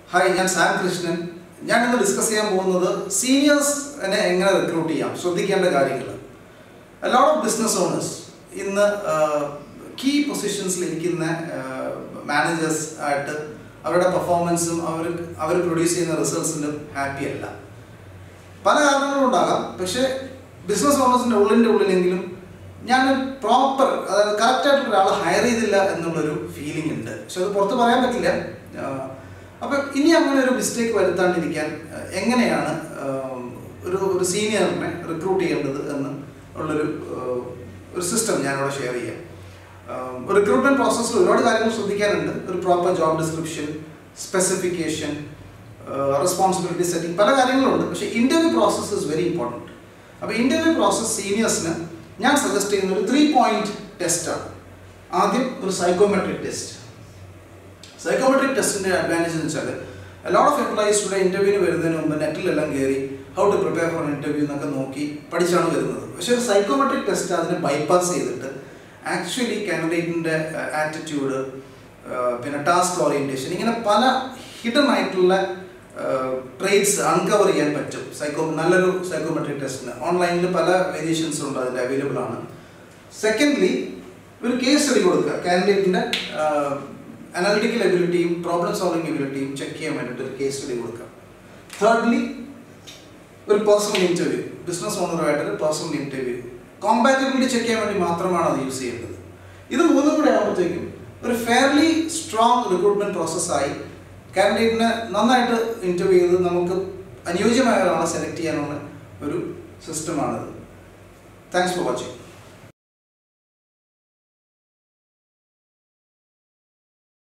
hi ഞാൻ Sam Krishnan ഞാൻ ഇന്ന് ഡിസ്കസ് ചെയ്യാൻ പോകുന്നത് സീനിയേഴ്സിനെ എങ്ങനെ റിക്രൂട്ട് ചെയ്യാം ശ്രദ്ധിക്കേണ്ട കാര്യങ്ങൾ ലോട്ട് ഓഫ് ബിസിനസ് ഓണേഴ്സ് ഇന്ന് കീ പൊസിഷൻസിൽ ഇരിക്കുന്ന മാനേജേഴ്സ് ആയിട്ട് അവരുടെ പെർഫോമൻസും അവർ അവർ പ്രൊഡ്യൂസ് ചെയ്യുന്ന റിസൾട്ട്സിലും ഹാപ്പി അല്ല പല കാരണങ്ങളും ഉണ്ടാകാം പക്ഷേ ബിസിനസ് ഓണേഴ്സിൻ്റെ ഉള്ളിൻ്റെ ഉള്ളിലെങ്കിലും ഞാൻ പ്രോപ്പർ അതായത് കറക്റ്റായിട്ട് ഒരാളെ ഹയർ ചെയ്തില്ല എന്നുള്ളൊരു ഫീലിംഗ് ഉണ്ട് പക്ഷെ അത് പുറത്ത് പറയാൻ പറ്റില്ല അപ്പം ഇനി അങ്ങനെ ഒരു മിസ്റ്റേക്ക് വരുത്താണ്ടിരിക്കാൻ ആ, എങ്ങനെയാണ് ആ, ഒരു ഒരു സീനിയറിനെ റിക്രൂട്ട് ചെയ്യേണ്ടത് എന്ന് ഉള്ളൊരു ആ, ഒരു സിസ്റ്റം ഞാനിവിടെ ഷെയർ ചെയ്യാം റിക്രൂട്ട്മെന്റ് പ്രോസസ്സിൽ ഒരുപാട് കാര്യങ്ങൾ ശ്രദ്ധിക്കാനുണ്ട് ഒരു proper job description specification responsibility setting പല കാര്യങ്ങളുണ്ട് പക്ഷേ interview process is very important അപ്പോൾ ഇന്റർവ്യൂ പ്രോസസ്സ് സീനിയേഴ്സിന് ഞാൻ സജസ്റ്റ് ചെയ്യുന്ന ഒരു ത്രീ പോയിന്റ് ടെസ്റ്റാണ് ആദ്യം ഒരു സൈക്കോമെട്രിക് ടെസ്റ്റ് സൈക്കോമെട്രിക് ടെസ്റ്റിന്റെ അഡ്വാൻറ്റേജ് എന്ന് വെച്ചാൽ ലോട്ട് ഓഫ് എംപ്ലോയീസ് ഇവിടെ ഇന്റർവ്യൂവിന് വരുന്നതിന് മുമ്പ് നെറ്റിലെല്ലാം കയറി how to prepare for interview എന്നൊക്കെ നോക്കി പഠിച്ചാണ് വരുന്നത് പക്ഷേ ഒരു സൈക്കോമെട്രിക് ടെസ്റ്റ് അതിനെ ബൈപ്പാസ് ചെയ്തിട്ട് ആക്ച്വലി കാൻഡിഡേറ്റിന്റെ ആറ്റിറ്റ്യൂഡ് പിന്നെ ടാസ്ക് ഓറിയന്റേഷൻ ഇങ്ങനെ പല ഹിഡൻ ആയിട്ടുള്ള ട്രേഡ്സ് അൺകവർ ചെയ്യാൻ പറ്റും സൈക്കോ നല്ലൊരു സൈക്കോമെട്രിക് ടെസ്റ്റിന് ഓൺലൈനിൽ പല വേരിയേഷൻസ് ഉണ്ട് അതിൻ്റെ അവൈലബിൾ ആണ് സെക്കൻഡ്ലി ഒരു കേസ് സ്റ്റഡി കൊടുക്കുക കാൻഡിഡേറ്റിന്റെ അനാലിറ്റിക്കൽ എബിലിറ്റിയും പ്രോബ്ലം സോൾവിങ് എബിലിറ്റിയും ചെക്ക് ചെയ്യാൻ വേണ്ടിയിട്ട് ഒരു കേസ് സ്റ്റഡി കൊടുക്കുക തേർഡ്ലി ഒരു പേഴ്സണൽ ഇന്റർവ്യൂ ബിസിനസ് ഓണറുമായിട്ടൊരു പേഴ്സണൽ ഇന്റർവ്യൂ കോമ്പാറ്റബിലിറ്റി ചെക്ക് ചെയ്യാൻ വേണ്ടി മാത്രമാണ് അത് യൂസ് ചെയ്യേണ്ടത് ഇത് മൂന്നും കൂടെ ആകുമ്പോഴത്തേക്കും ഒരു ഫെയർലി സ്ട്രോങ് റിക്രൂട്ട്മെന്റ് പ്രോസസ്സായി കാൻഡിഡേറ്റിനെ നന്നായിട്ട് ഇന്റർവ്യൂ ചെയ്ത് നമുക്ക് അനുയോജ്യമായ ഒരാളെ സെലക്ട് ചെയ്യാനുള്ള ഒരു സിസ്റ്റമാണിത് താങ്ക്സ് ഫോർ വാച്ചിങ്